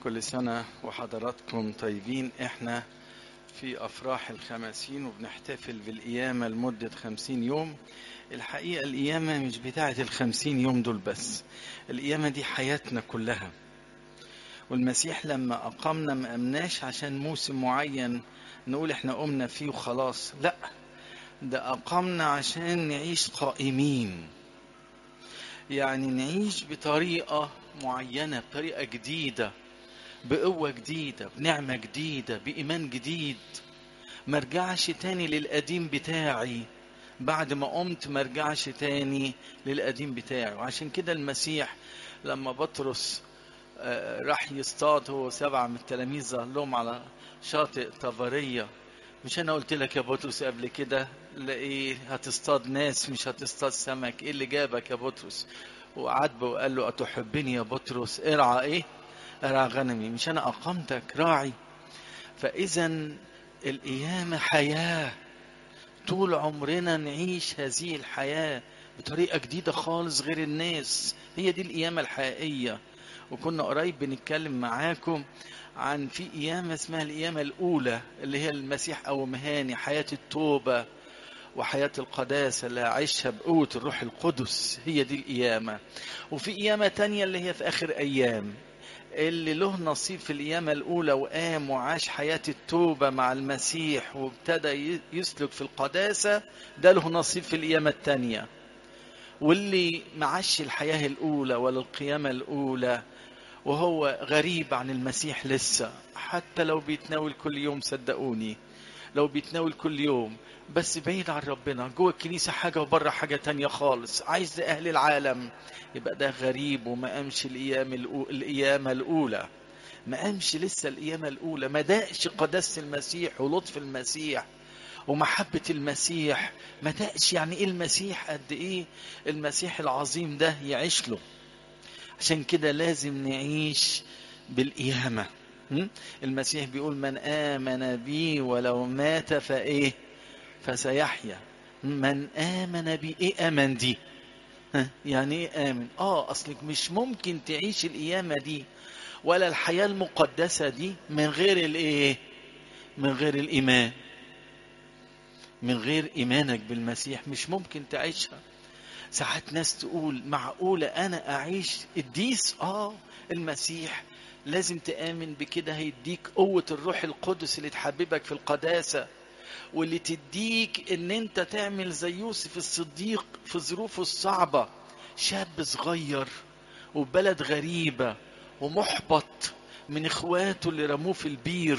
كل سنة وحضراتكم طيبين احنا في أفراح الخمسين وبنحتفل بالقيامة لمدة خمسين يوم الحقيقة القيامة مش بتاعة الخمسين يوم دول بس القيامة دي حياتنا كلها والمسيح لما أقامنا ما أمناش عشان موسم معين نقول احنا قمنا فيه وخلاص لا ده أقامنا عشان نعيش قائمين يعني نعيش بطريقة معينة بطريقة جديدة بقوة جديدة بنعمة جديدة بإيمان جديد ما ارجعش تاني للقديم بتاعي بعد ما قمت ما ارجعش تاني للقديم بتاعي وعشان كده المسيح لما بطرس راح يصطاد هو سبعة من التلاميذ ظهر لهم على شاطئ طبرية مش انا قلت لك يا بطرس قبل كده لا ايه هتصطاد ناس مش هتصطاد سمك ايه اللي جابك يا بطرس وعاتبه وقال له اتحبني يا بطرس ارعى ايه ارعى غنمي مش انا اقامتك راعي فاذا القيامه حياه طول عمرنا نعيش هذه الحياه بطريقه جديده خالص غير الناس هي دي القيامه الحقيقيه وكنا قريب بنتكلم معاكم عن في قيامة اسمها القيامة الأولى اللي هي المسيح أو مهاني حياة التوبة وحياة القداسة اللي أعيشها بقوة الروح القدس هي دي القيامة وفي قيامة تانية اللي هي في آخر أيام اللي له نصيب في القيامة الأولى وقام وعاش حياة التوبة مع المسيح وابتدى يسلك في القداسة ده له نصيب في القيامة التانية واللي معاش الحياة الأولى ولا القيامة الأولى وهو غريب عن المسيح لسه حتى لو بيتناول كل يوم صدقوني لو بيتناول كل يوم بس بعيد عن ربنا جوه الكنيسة حاجة وبره حاجة تانية خالص عايز أهل العالم يبقى ده غريب وما قامش القيام القيامة الأولى ما قامش لسه القيامة الأولى ما دقش قداسة المسيح ولطف المسيح ومحبة المسيح ما دقش يعني إيه المسيح قد إيه المسيح العظيم ده يعيش له عشان كده لازم نعيش بالقيامة المسيح بيقول من آمن بي ولو مات فإيه فسيحيا من آمن بي إيه آمن دي يعني إيه آمن آه أصلك مش ممكن تعيش القيامة دي ولا الحياة المقدسة دي من غير الإيه من غير الإيمان من غير إيمانك بالمسيح مش ممكن تعيشها ساعات ناس تقول معقولة أنا أعيش الديس آه المسيح لازم تآمن بكده هيديك قوة الروح القدس اللي تحببك في القداسة واللي تديك ان انت تعمل زي يوسف الصديق في ظروفه الصعبة شاب صغير وبلد غريبة ومحبط من اخواته اللي رموه في البير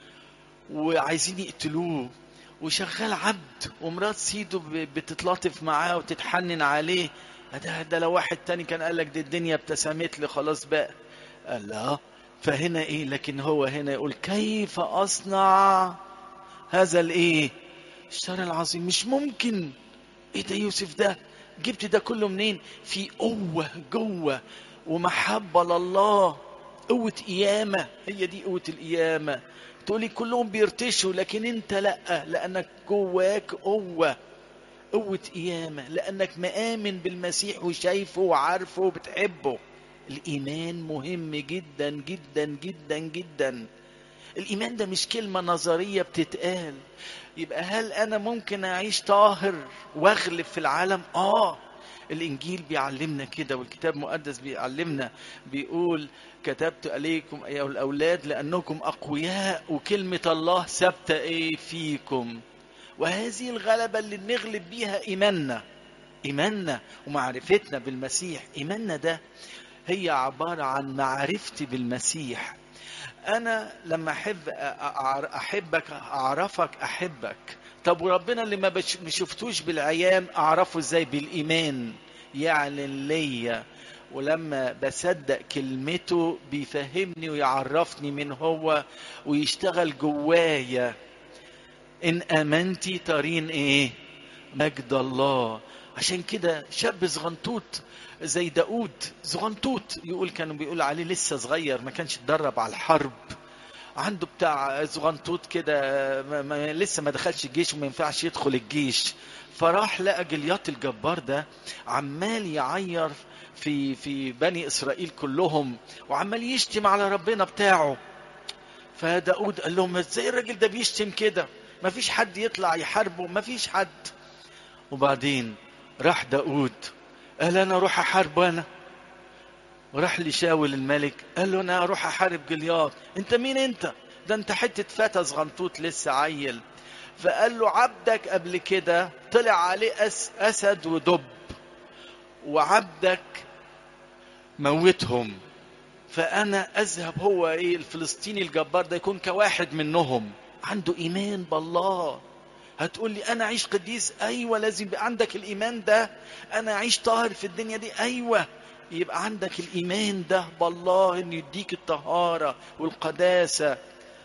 وعايزين يقتلوه وشغال عبد ومرات سيده بتتلاطف معاه وتتحنن عليه ده, ده لو واحد تاني كان قال لك دي الدنيا ابتسمت لي خلاص بقى قال لا فهنا ايه لكن هو هنا يقول كيف اصنع هذا الايه الشر العظيم مش ممكن ايه ده يوسف ده جبت ده كله منين في قوة جوه ومحبة لله قوة قيامة هي دي قوة القيامة تقولي كلهم بيرتشوا لكن انت لا لانك جواك قوة قوة قيامة لانك مآمن بالمسيح وشايفه وعارفه وبتحبه الايمان مهم جدا جدا جدا جدا الايمان ده مش كلمة نظرية بتتقال يبقى هل انا ممكن اعيش طاهر واغلب في العالم اه الانجيل بيعلمنا كده والكتاب المقدس بيعلمنا بيقول كتبت عليكم ايها الاولاد لانكم اقوياء وكلمه الله ثابته ايه فيكم وهذه الغلبه اللي نغلب بيها ايماننا ايماننا ومعرفتنا بالمسيح ايماننا ده هي عباره عن معرفتي بالمسيح انا لما احب احبك اعرفك احبك طب وربنا اللي ما شفتوش بالعيان اعرفه ازاي بالايمان يعلن ليا ولما بصدق كلمته بيفهمني ويعرفني من هو ويشتغل جوايا ان امنتي ترين ايه مجد الله عشان كده شاب صغنطوط زي داود صغنطوط يقول كانوا بيقول عليه لسه صغير ما كانش اتدرب على الحرب عنده بتاع زغنطوط كده ما ما لسه ما دخلش الجيش وما ينفعش يدخل الجيش فراح لقى جليات الجبار ده عمال يعير في في بني اسرائيل كلهم وعمال يشتم على ربنا بتاعه فداود قال لهم ازاي الراجل ده بيشتم كده ما فيش حد يطلع يحاربه ما فيش حد وبعدين راح داود قال انا اروح احاربه انا وراح لشاول الملك قال له انا اروح احارب جلياط انت مين انت ده انت حته فتى صغنطوط لسه عيل فقال له عبدك قبل كده طلع عليه أس اسد ودب وعبدك موتهم فانا اذهب هو ايه الفلسطيني الجبار ده يكون كواحد منهم عنده ايمان بالله هتقول لي انا اعيش قديس ايوه لازم يبقى عندك الايمان ده انا اعيش طاهر في الدنيا دي ايوه يبقى عندك الايمان ده بالله انه يديك الطهاره والقداسه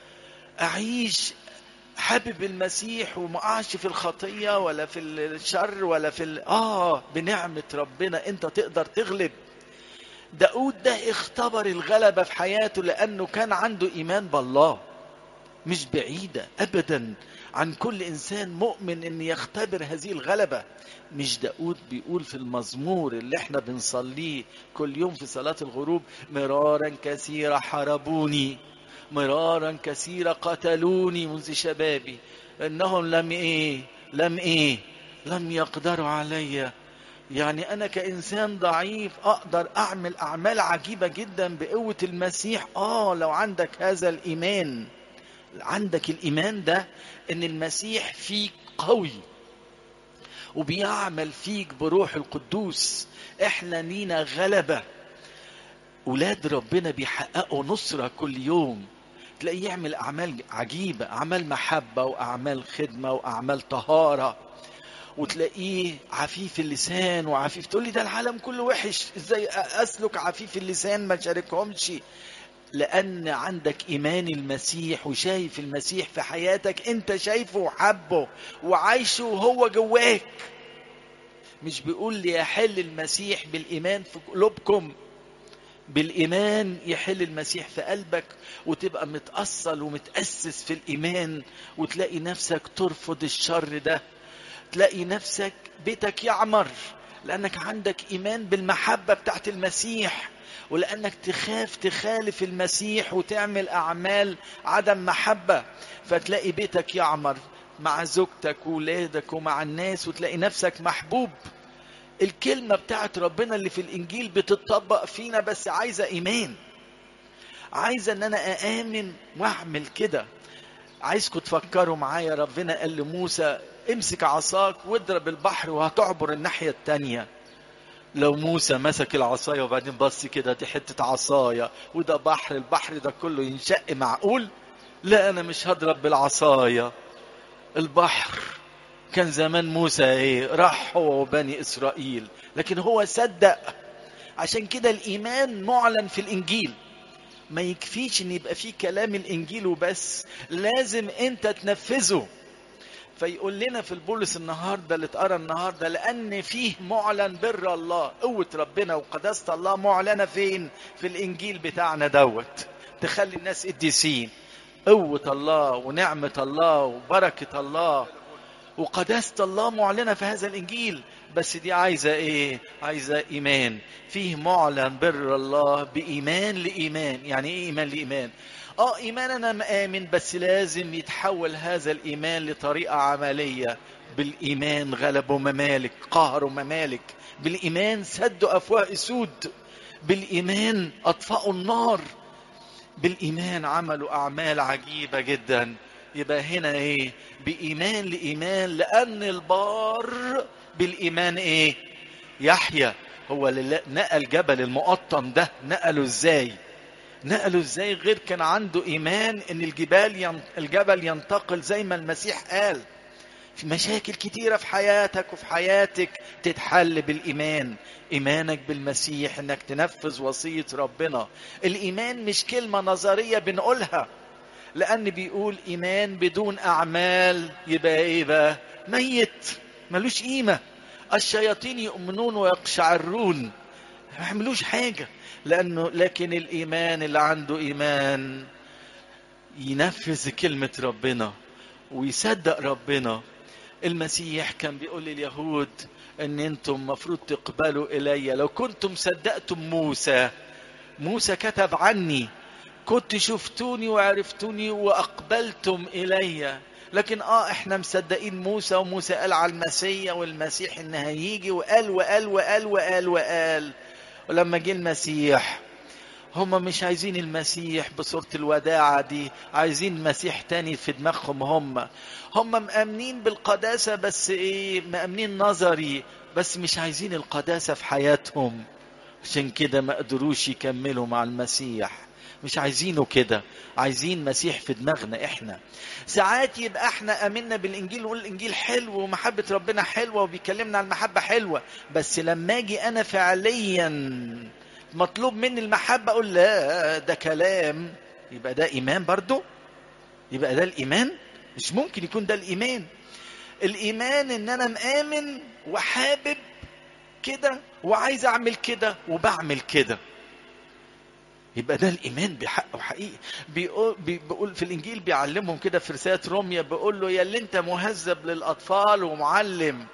اعيش حابب المسيح وما اقعش في الخطيه ولا في الشر ولا في ال... اه بنعمه ربنا انت تقدر تغلب داود ده اختبر الغلبه في حياته لانه كان عنده ايمان بالله مش بعيده ابدا عن كل انسان مؤمن ان يختبر هذه الغلبه مش داود بيقول في المزمور اللي احنا بنصليه كل يوم في صلاه الغروب مرارا كثيرا حاربوني مرارا كثيرا قتلوني منذ شبابي انهم لم ايه لم ايه لم يقدروا علي يعني انا كانسان ضعيف اقدر اعمل اعمال عجيبه جدا بقوه المسيح اه لو عندك هذا الايمان عندك الايمان ده ان المسيح فيك قوي وبيعمل فيك بروح القدوس احنا لينا غلبه ولاد ربنا بيحققوا نصره كل يوم تلاقيه يعمل اعمال عجيبه اعمال محبه واعمال خدمه واعمال طهاره وتلاقيه عفيف اللسان وعفيف تقول لي ده العالم كله وحش ازاي اسلك عفيف اللسان ما شاركهمش لان عندك ايمان المسيح وشايف المسيح في حياتك انت شايفه وحبه وعايشه وهو جواك مش بيقول لي يحل المسيح بالايمان في قلوبكم بالإيمان يحل المسيح في قلبك وتبقى متأصل ومتأسس في الإيمان وتلاقي نفسك ترفض الشر ده تلاقي نفسك بيتك يعمر لأنك عندك إيمان بالمحبة بتاعت المسيح ولأنك تخاف تخالف المسيح وتعمل أعمال عدم محبة فتلاقي بيتك يعمر مع زوجتك وولادك ومع الناس وتلاقي نفسك محبوب الكلمة بتاعت ربنا اللي في الإنجيل بتطبق فينا بس عايزة إيمان عايزة إن أنا أآمن وأعمل كده عايزكم تفكروا معايا ربنا قال لموسى امسك عصاك واضرب البحر وهتعبر الناحية التانية لو موسى مسك العصاية وبعدين بص كده دي حتة عصاية وده بحر البحر ده كله ينشق معقول لا أنا مش هضرب بالعصاية البحر كان زمان موسى ايه راح هو وبني اسرائيل لكن هو صدق عشان كده الايمان معلن في الانجيل ما يكفيش ان يبقى فيه كلام الانجيل وبس لازم انت تنفذه فيقول لنا في البولس النهارده اللي اتقرا النهارده لان فيه معلن بر الله قوه ربنا وقداسه الله معلنه فين في الانجيل بتاعنا دوت تخلي الناس قديسين قوه الله ونعمه الله وبركه الله وقداسة الله معلنة في هذا الإنجيل بس دي عايزة إيه؟ عايزة إيمان فيه معلن بر الله بإيمان لإيمان يعني إيه إيمان لإيمان؟ آه إيمان أنا مآمن بس لازم يتحول هذا الإيمان لطريقة عملية بالإيمان غلبوا ممالك قهروا ممالك بالإيمان سدوا أفواه أسود بالإيمان أطفأوا النار بالإيمان عملوا أعمال عجيبة جدا يبقى هنا ايه بايمان لايمان لان البار بالايمان ايه يحيى هو اللي نقل جبل المقطم ده نقله ازاي نقله ازاي غير كان عنده ايمان ان الجبال ين... الجبل ينتقل زي ما المسيح قال في مشاكل كتيرة في حياتك وفي حياتك تتحل بالإيمان إيمانك بالمسيح إنك تنفذ وصية ربنا الإيمان مش كلمة نظرية بنقولها لأن بيقول إيمان بدون أعمال يبقى إيه بقى؟ ميت ملوش قيمة الشياطين يؤمنون ويقشعرون ما يعملوش حاجة لأنه لكن الإيمان اللي عنده إيمان ينفذ كلمة ربنا ويصدق ربنا المسيح كان بيقول لليهود ان انتم مفروض تقبلوا الي لو كنتم صدقتم موسى موسى كتب عني كنت شفتوني وعرفتوني واقبلتم الي لكن اه احنا مصدقين موسى وموسى قال على المسيح والمسيح ان هيجي وقال وقال وقال وقال وقال ولما جه المسيح هم مش عايزين المسيح بصورة الوداعة دي عايزين مسيح تاني في دماغهم هم هم مأمنين بالقداسة بس ايه مأمنين نظري بس مش عايزين القداسة في حياتهم عشان كده ما قدروش يكملوا مع المسيح مش عايزينه كده عايزين مسيح في دماغنا احنا ساعات يبقى احنا امنا بالانجيل نقول الانجيل حلو ومحبه ربنا حلوه وبيكلمنا عن المحبه حلوه بس لما اجي انا فعليا مطلوب مني المحبه اقول لا ده كلام يبقى ده ايمان برضو يبقى ده الايمان مش ممكن يكون ده الايمان الايمان ان انا مآمن وحابب كده وعايز اعمل كده وبعمل كده يبقى ده الايمان بحق وحقيقي بيقول, بيقول في الانجيل بيعلمهم كده في رساله روميا بيقول له يا اللي انت مهذب للاطفال ومعلم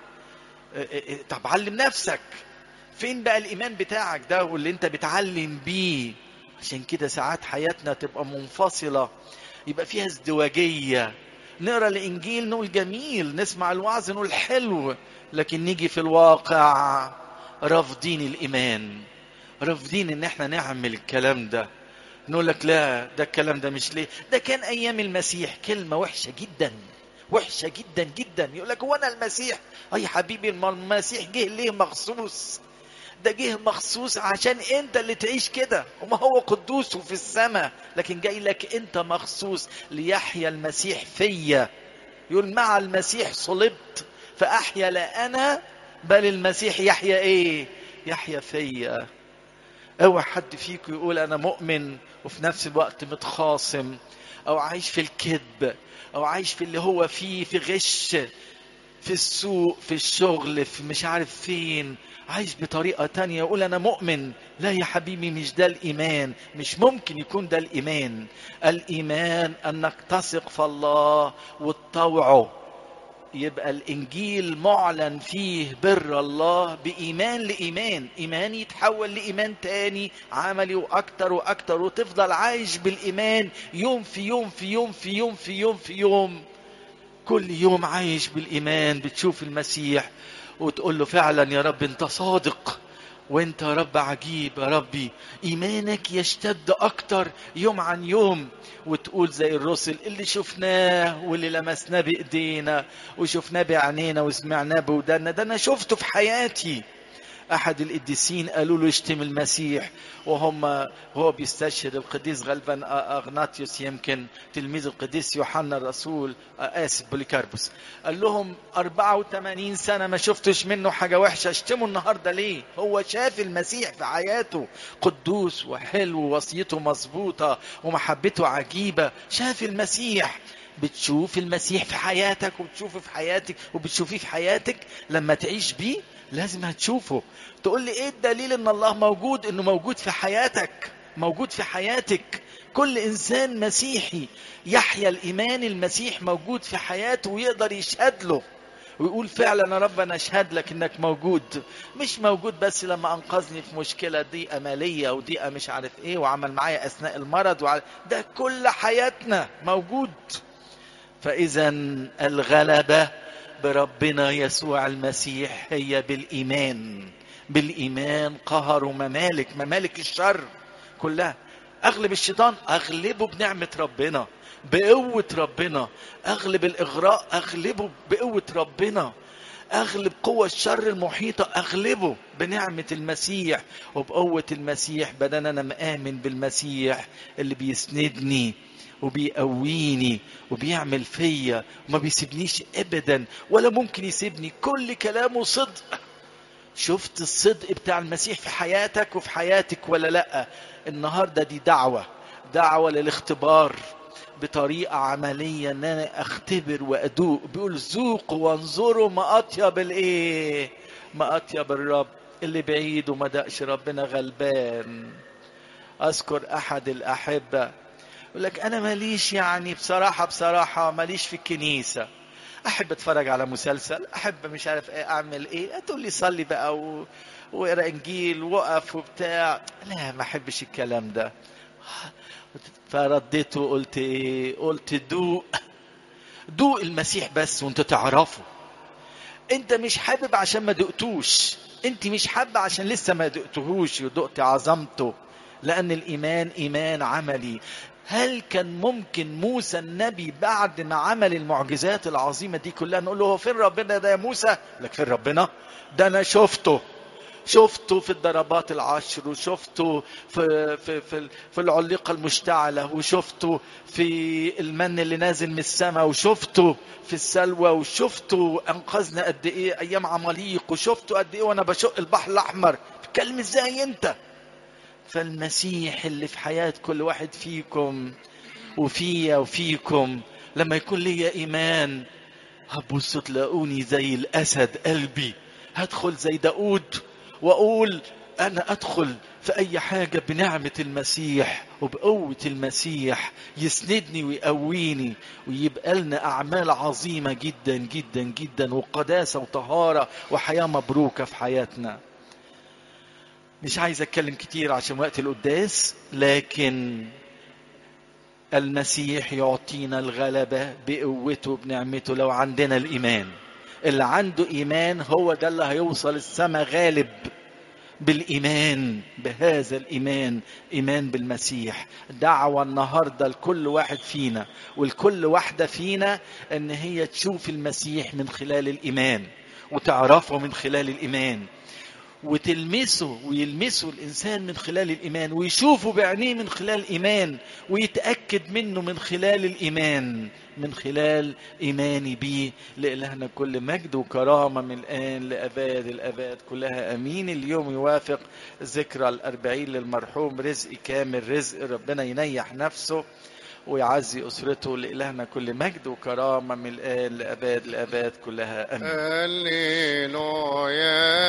طب علم نفسك فين بقى الايمان بتاعك ده واللي انت بتعلم بيه عشان كده ساعات حياتنا تبقى منفصله يبقى فيها ازدواجيه نقرا الانجيل نقول جميل نسمع الوعظ نقول حلو لكن نيجي في الواقع رافضين الايمان رافضين ان احنا نعمل الكلام ده نقول لك لا ده الكلام ده مش ليه ده كان ايام المسيح كلمه وحشه جدا وحشه جدا جدا يقول لك هو انا المسيح اي حبيبي المسيح جه ليه مخصوص ده جه مخصوص عشان انت اللي تعيش كده وما هو قدوس في السماء لكن جاي لك انت مخصوص ليحيا المسيح فيا يقول مع المسيح صلبت فاحيا لا انا بل المسيح يحيا ايه يحيا فيا اوعى حد فيكم يقول انا مؤمن وفي نفس الوقت متخاصم او عايش في الكذب او عايش في اللي هو فيه في غش في السوق في الشغل في مش عارف فين عايش بطريقة تانية يقول أنا مؤمن لا يا حبيبي مش ده الإيمان مش ممكن يكون ده الإيمان الإيمان أنك تثق في الله وتطوعه يبقى الإنجيل معلن فيه بر الله بإيمان لإيمان إيمان يتحول لإيمان تاني عملي وأكتر وأكتر وتفضل عايش بالإيمان يوم في يوم في يوم في يوم في يوم في يوم كل يوم عايش بالإيمان بتشوف المسيح وتقول له فعلا يا رب انت صادق وانت يا رب عجيب يا ربي ايمانك يشتد اكتر يوم عن يوم وتقول زي الرسل اللي شفناه واللي لمسناه بايدينا وشفناه بعينينا وسمعناه بودانا ده انا شفته في حياتي احد القديسين قالوا له اشتم المسيح وهم هو بيستشهد القديس غلبا اغناطيوس يمكن تلميذ القديس يوحنا الرسول اسف بوليكاربوس قال لهم 84 سنه ما شفتش منه حاجه وحشه اشتموا النهارده ليه هو شاف المسيح في حياته قدوس وحلو ووصيته مظبوطه ومحبته عجيبه شاف المسيح بتشوف المسيح في حياتك وبتشوفه في حياتك وبتشوفيه في حياتك لما تعيش بيه لازم هتشوفه تقول لي ايه الدليل ان الله موجود انه موجود في حياتك موجود في حياتك كل انسان مسيحي يحيا الايمان المسيح موجود في حياته ويقدر يشهد له ويقول فعلا يا رب انا اشهد لك انك موجود مش موجود بس لما انقذني في مشكله ضيقه ماليه وضيقه مش عارف ايه وعمل معايا اثناء المرض وعلى ده كل حياتنا موجود فاذا الغلبه بربنا يسوع المسيح هي بالايمان بالايمان قهروا ممالك ممالك الشر كلها اغلب الشيطان اغلبه بنعمه ربنا بقوه ربنا اغلب الاغراء اغلبه بقوه ربنا اغلب قوى الشر المحيطه اغلبه بنعمه المسيح وبقوه المسيح بدل انا مآمن بالمسيح اللي بيسندني وبيقويني وبيعمل فيا وما بيسيبنيش ابدا ولا ممكن يسيبني كل كلامه صدق شفت الصدق بتاع المسيح في حياتك وفي حياتك ولا لا النهارده دي دعوه دعوه للاختبار بطريقة عملية ان انا اختبر وادوق بيقول ذوقوا وانظروا ما اطيب الايه ما اطيب الرب اللي بعيد وما دقش ربنا غلبان اذكر احد الاحبه يقول لك انا ماليش يعني بصراحه بصراحه ماليش في الكنيسه احب اتفرج على مسلسل احب مش عارف ايه اعمل ايه تقول لي صلي بقى و... واقرا انجيل وقف وبتاع لا ما احبش الكلام ده فرديت وقلت ايه قلت دوق دوق المسيح بس وانت تعرفه انت مش حابب عشان ما دقتوش انت مش حابه عشان لسه ما دقتهوش ودقت عظمته لان الايمان ايمان عملي هل كان ممكن موسى النبي بعد ما عمل المعجزات العظيمه دي كلها نقول له هو فين ربنا ده يا موسى لك فين ربنا ده انا شفته شفته في الضربات العشر وشفته في في في, في العليقه المشتعله وشفته في المن اللي نازل من السماء وشفته في السلوى وشفته انقذنا قد ايه ايام عماليق وشفته قد ايه وانا بشق البحر الاحمر بتكلم ازاي انت فالمسيح اللي في حياه كل واحد فيكم وفيا وفيكم لما يكون ليا ايمان هتبصوا تلاقوني زي الاسد قلبي هدخل زي داود واقول انا ادخل في اي حاجه بنعمه المسيح وبقوه المسيح يسندني ويقويني ويبقى لنا اعمال عظيمه جدا جدا جدا وقداسه وطهاره وحياه مبروكه في حياتنا مش عايز اتكلم كتير عشان وقت القداس لكن المسيح يعطينا الغلبه بقوته بنعمته لو عندنا الايمان اللي عنده ايمان هو ده اللي هيوصل السماء غالب بالايمان بهذا الايمان ايمان بالمسيح دعوه النهارده لكل واحد فينا ولكل واحده فينا ان هي تشوف المسيح من خلال الايمان وتعرفه من خلال الايمان وتلمسه ويلمسه الانسان من خلال الايمان ويشوفه بعينيه من خلال الايمان ويتاكد منه من خلال الايمان من خلال ايماني بيه لالهنا كل مجد وكرامه من الان لاباد الاباد كلها امين اليوم يوافق ذكرى الاربعين للمرحوم رزق كامل رزق ربنا ينيح نفسه ويعزي أسرته لإلهنا كل مجد وكرامة من الآن لأباد الأباد كلها آمين هللويا